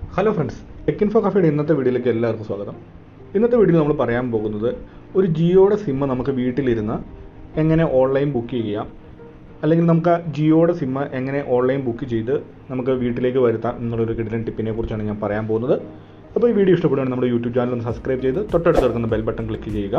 hello friends tech info കഫേയുടെ ഇന്നത്തെ വീഡിയോയിലേക്ക് എല്ലാവർക്കും സ്വാഗതം ഇന്നത്തെ വീഡിയോയിൽ നമ്മൾ പറയാൻ പോകുന്നത് ഒരു ജിയോയുടെ സിമ്മ് നമുക്ക് വീട്ടിലിരുന്ന് എങ്ങനെ ഓൺലൈൻ ബുക്ക് ചെയ്യാം അല്ലെങ്കിൽ നമുക്ക് ആ ജിയോയുടെ സിമ്മ് എങ്ങനെ ഓൺലൈൻ ബുക്ക് ചെയ്ത് നമുക്ക് വീട്ടിലേക്ക് വരുത്താം എന്നുള്ളൊരു കിടിലൻ ടിപ്പിനെ കുറിച്ചാണ് ഞാൻ പറയാൻ പോകുന്നത് അപ്പോൾ ഈ വീഡിയോ ഇഷ്ടപ്പെടുകയാണെങ്കിൽ നമ്മുടെ യൂട്യൂബ് ചാനൽ ഒന്ന് സബ്സ്ക്രൈബ് ചെയ്ത് തൊട്ടടുത്ത് കിടക്കുന്ന ബെൽ ബട്ടൺ ക്ലിക്ക് ചെയ്യുക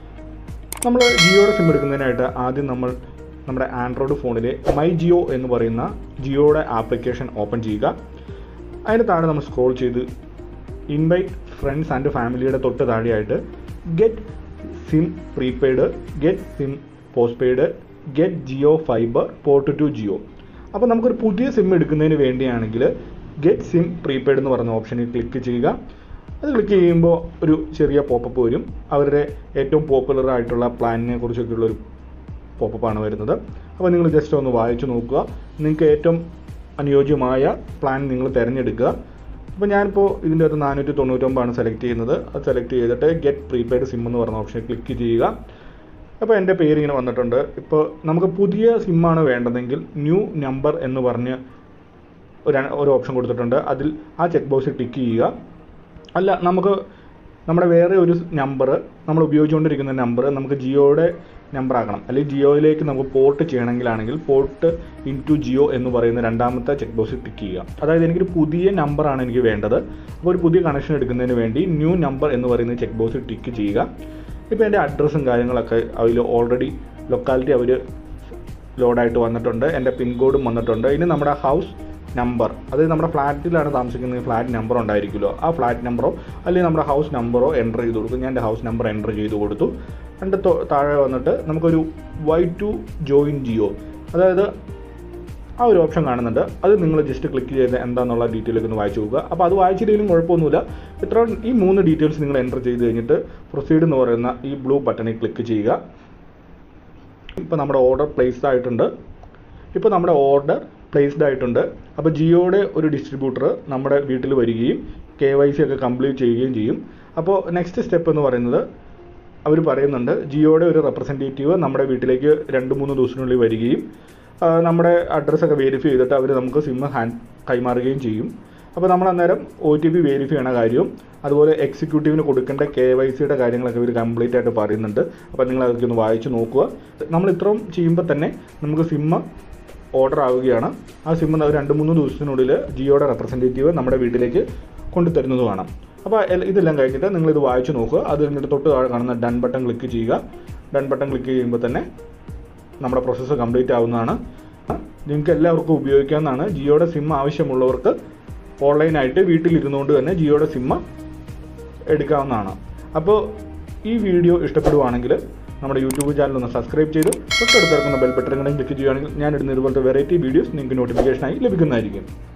നമ്മൾ ജിയോയുടെ സിം എടുക്കുന്നതിനായിട്ട് ആദ്യം നമ്മൾ നമ്മുടെ ആൻഡ്രോയിഡ് ഫോണിലെ മൈ ജിയോ എന്ന് പറയുന്ന ജിയോയുടെ ആപ്ലിക്കേഷൻ ഓപ്പൺ ചെയ്യുക അതിന് താഴെ നമ്മൾ സ്ക്രോൾ ചെയ്ത് ഇൻവൈറ്റ് ഫ്രണ്ട്സ് ആൻഡ് ഫാമിലിയുടെ തൊട്ട് താഴെയായിട്ട് get sim prepaid get sim postpaid get Jio fibre port to Jio അപ്പോൾ നമുക്കൊരു പുതിയ സിം എടുക്കുന്നതിന് വേണ്ടിയാണെങ്കിൽ ഗെറ്റ് സിം പ്രീപെയ്ഡ് എന്ന് പറയുന്ന ഓപ്ഷനിൽ ക്ലിക്ക് ചെയ്യുക അത് ക്ലിക്ക് ചെയ്യുമ്പോൾ ഒരു ചെറിയ പോപ്പപ്പ് വരും അവരുടെ ഏറ്റവും പോപ്പുലർ ആയിട്ടുള്ള പ്ലാനിനെ കുറിച്ചൊക്കെയുള്ള ഒരു പോപ്പപ്പാണ് വരുന്നത് അപ്പോൾ നിങ്ങൾ ജസ്റ്റ് ഒന്ന് വായിച്ചു നോക്കുക നിങ്ങൾക്ക് ഏറ്റവും അനുയോജ്യമായ പ്ലാൻ നിങ്ങൾ തിരഞ്ഞെടുക്കുക അപ്പോൾ ഞാനിപ്പോൾ ഇതിൻ്റെ അകത്ത് നാനൂറ്റി തൊണ്ണൂറ്റൊമ്പതാണ് സെലക്ട് ചെയ്യുന്നത് അത് സെലക്ട് ചെയ്തിട്ട് ഗെറ്റ് പ്രീപെയ്ഡ് സിം എന്ന് പറഞ്ഞ ഓപ്ഷൻ ക്ലിക്ക് ചെയ്യുക അപ്പോൾ എൻ്റെ പേര് ഇങ്ങനെ വന്നിട്ടുണ്ട് ഇപ്പോൾ നമുക്ക് പുതിയ സിമ്മാണ് വേണ്ടതെങ്കിൽ ന്യൂ നമ്പർ എന്ന് പറഞ്ഞ് ഒരു ഒരു ഓപ്ഷൻ കൊടുത്തിട്ടുണ്ട് അതിൽ ആ ചെക്ക് ബോക്സിൽ ടിക്ക് ചെയ്യുക അല്ല നമുക്ക് നമ്മുടെ വേറെ ഒരു നമ്പർ നമ്മൾ ഉപയോഗിച്ചുകൊണ്ടിരിക്കുന്ന നമ്പർ നമുക്ക് ജിയോയുടെ നമ്പർ ആക്കണം അല്ലെങ്കിൽ ജിയോയിലേക്ക് നമുക്ക് പോർട്ട് ചെയ്യണമെങ്കിലാണെങ്കിൽ പോർട്ട് ഇൻ ടു ജിയോ എന്ന് പറയുന്ന രണ്ടാമത്തെ ചെക്ക് ബോക്സിൽ ടിക്ക് ചെയ്യുക അതായത് എനിക്കൊരു പുതിയ നമ്പറാണ് എനിക്ക് വേണ്ടത് അപ്പോൾ ഒരു പുതിയ കണക്ഷൻ എടുക്കുന്നതിന് വേണ്ടി ന്യൂ നമ്പർ എന്ന് പറയുന്ന ചെക്ക് ബോക്സിൽ ടിക്ക് ചെയ്യുക ഇപ്പോൾ എൻ്റെ അഡ്രസ്സും കാര്യങ്ങളൊക്കെ അതിൽ ഓൾറെഡി ലൊക്കാലിറ്റി അവർ ലോഡായിട്ട് വന്നിട്ടുണ്ട് എൻ്റെ പിൻകോഡും വന്നിട്ടുണ്ട് ഇനി നമ്മുടെ ഹൗസ് നമ്പർ അതായത് നമ്മുടെ ഫ്ലാറ്റിലാണ് താമസിക്കുന്നത് ഫ്ലാറ്റ് നമ്പർ ഉണ്ടായിരിക്കുമല്ലോ ആ ഫ്ലാറ്റ് നമ്പറോ അല്ലെങ്കിൽ നമ്മുടെ ഹൗസ് നമ്പറോ എൻ്റർ ചെയ്ത് കൊടുക്കും ഞാൻ എൻ്റെ ഹൗസ് നമ്പർ എൻ്റർ ചെയ്ത് കൊടുത്തു എൻ്റെ താഴെ വന്നിട്ട് നമുക്കൊരു വൈ ടു ജോയിൻ ജിയോ അതായത് ആ ഒരു ഓപ്ഷൻ കാണുന്നുണ്ട് അത് നിങ്ങൾ ജസ്റ്റ് ക്ലിക്ക് ചെയ്ത് എന്താണെന്നുള്ള ഡീറ്റെയിലൊക്കെ ഒന്ന് വായിച്ചു നോക്കുക അപ്പോൾ അത് വായിച്ചില്ലെങ്കിലും കുഴപ്പമൊന്നുമില്ല ഇത്ര ഈ മൂന്ന് ഡീറ്റെയിൽസ് നിങ്ങൾ എൻ്റർ ചെയ്ത് കഴിഞ്ഞിട്ട് പ്രൊസീഡ് എന്ന് പറയുന്ന ഈ ബ്ലൂ ബട്ടണിൽ ക്ലിക്ക് ചെയ്യുക ഇപ്പോൾ നമ്മുടെ ഓർഡർ പ്ലേസ്ഡ് ആയിട്ടുണ്ട് ഇപ്പോൾ നമ്മുടെ ഓർഡർ പ്ലേസ്ഡ് ആയിട്ടുണ്ട് അപ്പോൾ ജിയോയുടെ ഒരു ഡിസ്ട്രിബ്യൂട്ടർ നമ്മുടെ വീട്ടിൽ വരികയും കെ വൈ സി ഒക്കെ കംപ്ലീറ്റ് ചെയ്യുകയും ചെയ്യും അപ്പോൾ നെക്സ്റ്റ് സ്റ്റെപ്പ് എന്ന് പറയുന്നത് അവർ പറയുന്നുണ്ട് ജിയോയുടെ ഒരു റെപ്രസെൻറ്റേറ്റീവ് നമ്മുടെ വീട്ടിലേക്ക് രണ്ട് മൂന്ന് ദിവസത്തിനുള്ളിൽ വരികയും നമ്മുടെ അഡ്രസ്സൊക്കെ വെരിഫൈ ചെയ്തിട്ട് അവർ നമുക്ക് സിമ്മ് ഹാൻഡ് കൈമാറുകയും ചെയ്യും അപ്പോൾ നമ്മൾ അന്നേരം ഒ ടി പി വെരിഫൈ ചെയ്യണ കാര്യവും അതുപോലെ എക്സിക്യൂട്ടീവിന് കൊടുക്കേണ്ട കെ വൈ സിയുടെ കാര്യങ്ങളൊക്കെ ഇവർ കംപ്ലീറ്റ് ആയിട്ട് പറയുന്നുണ്ട് അപ്പോൾ നിങ്ങൾ അതൊക്കെ ഒന്ന് വായിച്ച് നോക്കുക നമ്മൾ ഇത്രയും ചെയ്യുമ്പോൾ തന്നെ നമുക്ക് സിമ്മ് ഓർഡർ ആവുകയാണ് ആ സിമ്മ് രണ്ട് മൂന്ന് ദിവസത്തിനുള്ളിൽ ജിയോയുടെ റെപ്രസെൻറ്റേറ്റീവ് നമ്മുടെ വീട്ടിലേക്ക് കൊണ്ടുതരുന്നതുമാണ് അപ്പോൾ ഇതെല്ലാം കഴിഞ്ഞിട്ട് നിങ്ങൾ ഇത് വായിച്ച് നോക്കുക അത് കഴിഞ്ഞിട്ട് തൊട്ട് താഴെ കാണുന്ന ഡൺ ബട്ടൺ ക്ലിക്ക് ചെയ്യുക ഡൺ ബട്ടൺ ക്ലിക്ക് ചെയ്യുമ്പോൾ തന്നെ നമ്മുടെ പ്രോസസ്സ് കംപ്ലീറ്റ് ആവുന്നതാണ് നിങ്ങൾക്ക് എല്ലാവർക്കും ഉപയോഗിക്കാവുന്നതാണ് ജിയോയുടെ സിം ആവശ്യമുള്ളവർക്ക് ഓൺലൈനായിട്ട് വീട്ടിലിരുന്നുകൊണ്ട് തന്നെ ജിയോയുടെ സിമ്മ് എടുക്കാവുന്നതാണ് അപ്പോൾ ഈ വീഡിയോ ഇഷ്ടപ്പെടുവാണെങ്കിൽ നമ്മുടെ യൂട്യൂബ് ചാനൽ ഒന്ന് സബ്സ്ക്രൈബ് ചെയ്ത് തൊട്ടടുത്ത് കിടക്കുന്ന ബെൽ ബട്ടൺ ക്ലിക്ക് ചെയ്യുകയാണെങ്കിൽ ഞാൻ ഇടുന്ന ഇതുപോലത്തെ വെറൈറ്റി വീഡിയോസ് നിങ്ങൾക്ക് നോട്ടിഫിക്കേഷനായി ലഭിക്കുന്നതായിരിക്കും